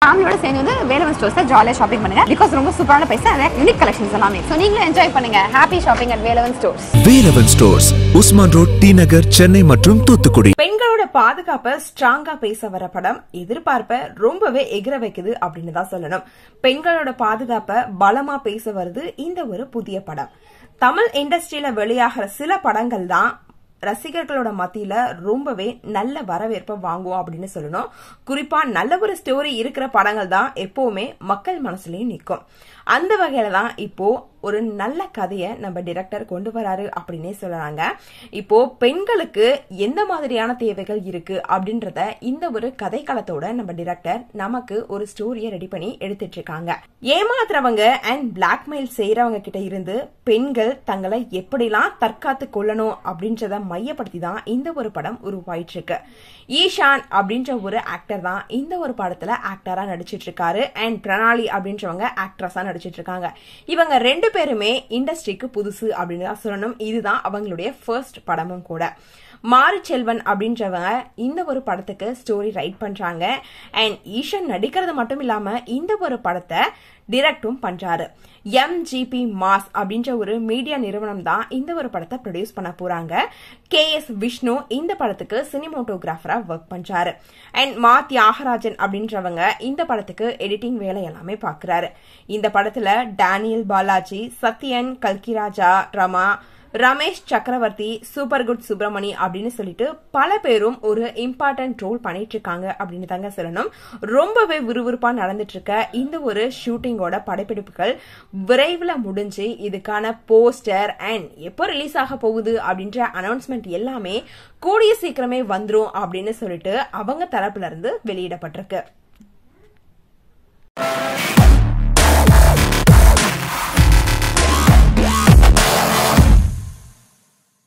ஃபேமிலியோட சேர்ந்து வந்து வேலவன் ஸ்டோர்ஸ்ல ஜாலியாக ஷாப்பிங் பண்ணுங்க பிகாஸ் ரொம்ப சூப்பரான பைசா யூனிக் கலெக்ஷன்ஸ் எல்லாமே ஸோ நீங்களும் என்ஜாய் பண்ணுங்க happy shopping at Velavan stores Velavan stores Usman road T Nagar Chennai மற்றும் தூத்துக்குடி பெண்களோட பாதுகாப்பை ஸ்ட்ராங்கா பேச வர படம் எதிர்பார்ப்ப ரொம்பவே எகிர வைக்குது அப்படின்னு தான் சொல்லணும் பெண்களோட பாதுகாப்பை பலமா பேச வருது இந்த ஒரு புதிய படம் தமிழ் இண்டஸ்ட்ரியில வெளியாகிற சில படங்கள் தான் ரசிகர்களோட மத்தியில ரொம்பவே நல்ல வரவேற்பை வாங்குவோம் அப்படின்னு சொல்லணும் குறிப்பா நல்ல ஒரு ஸ்டோரி இருக்கிற படங்கள் தான் எப்பவுமே மக்கள் மனசுலயும் நிற்கும் அந்த வகையில தான் இப்போ ஒரு நல்ல கதையை நம்ம டிரெக்டர் கொண்டு வராரு அப்படின்னே சொல்லலாங்க இப்போ பெண்களுக்கு எந்த மாதிரியான தேவைகள் இருக்கு அப்படின்றத இந்த ஒரு கதைக்களத்தோட நம்ம டிரெக்டர் நமக்கு ஒரு ஸ்டோரியை ரெடி பண்ணி எடுத்துட்டு இருக்காங்க ஏமாத்துறவங்க அண்ட் பிளாக்மெயில் செய்யறவங்க கிட்ட இருந்து பெண்கள் தங்களை எப்படிலாம் தற்காத்து கொள்ளணும் அப்படின்றத மையப்படுத்தி தான் இந்த ஒரு படம் உருவாயிட்டு இருக்கு ஈஷான் அப்படின்ற ஒரு ஆக்டர் தான் இந்த ஒரு படத்துல ஆக்டரா நடிச்சிட்டு இருக்காரு அண்ட் பிரணாலி அப்படின்றவங்க ஆக்ட்ரஸா நடிச்சிட்டு இருக்காங்க இவங்க ரெண்டு பேருமே இண்டஸ்ட்ரிக்கு புதுசு அப்படின்னு தான் சொல்லணும் இதுதான் அவங்களுடைய ஃபர்ஸ்ட் படமும் கூட மாரி செல்வன் அப்படின்றவங்க இந்த ஒரு படத்துக்கு ஸ்டோரி ரைட் பண்றாங்க அண்ட் ஈஷன் நடிக்கிறது மட்டும் இல்லாம இந்த ஒரு படத்தை டிரெக்டும் பண்றாரு எம்ஜிபி மாஸ் அப்படின்ற ஒரு மீடியா நிறுவனம் தான் இந்த ஒரு படத்தை ப்ரொடியூஸ் பண்ண போறாங்க கே எஸ் விஷ்ணு இந்த படத்துக்கு சினிமோட்டோகிராஃபரா ஒர்க் பண்றாரு அண்ட் மா தியாகராஜன் அப்படின்றவங்க இந்த படத்துக்கு எடிட்டிங் வேலை எல்லாமே பாக்குறாரு இந்த படத்துல டேனியல் பாலாஜி சத்யன் கல்கிராஜா ரமா ரமேஷ் சக்கரவர்த்தி சூப்பர் குட் சுப்பிரமணி அப்படின்னு சொல்லிட்டு பல பேரும் ஒரு இம்பார்ட்டன்ட் ரோல் பண்ணிட்டு இருக்காங்க அப்படின்னு தாங்க சொல்லணும் ரொம்பவே விறுவிறுப்பா நடந்துட்டு இருக்க இந்த ஒரு ஷூட்டிங்கோட படப்பிடிப்புகள் விரைவில் முடிஞ்சு இதுக்கான போஸ்டர் அண்ட் எப்போ ரிலீஸ் ஆக போகுது அப்படின்ற அனௌன்ஸ்மெண்ட் எல்லாமே கூடிய சீக்கிரமே வந்துரும் அப்படின்னு சொல்லிட்டு அவங்க தரப்புல இருந்து வெளியிடப்பட்டிருக்கு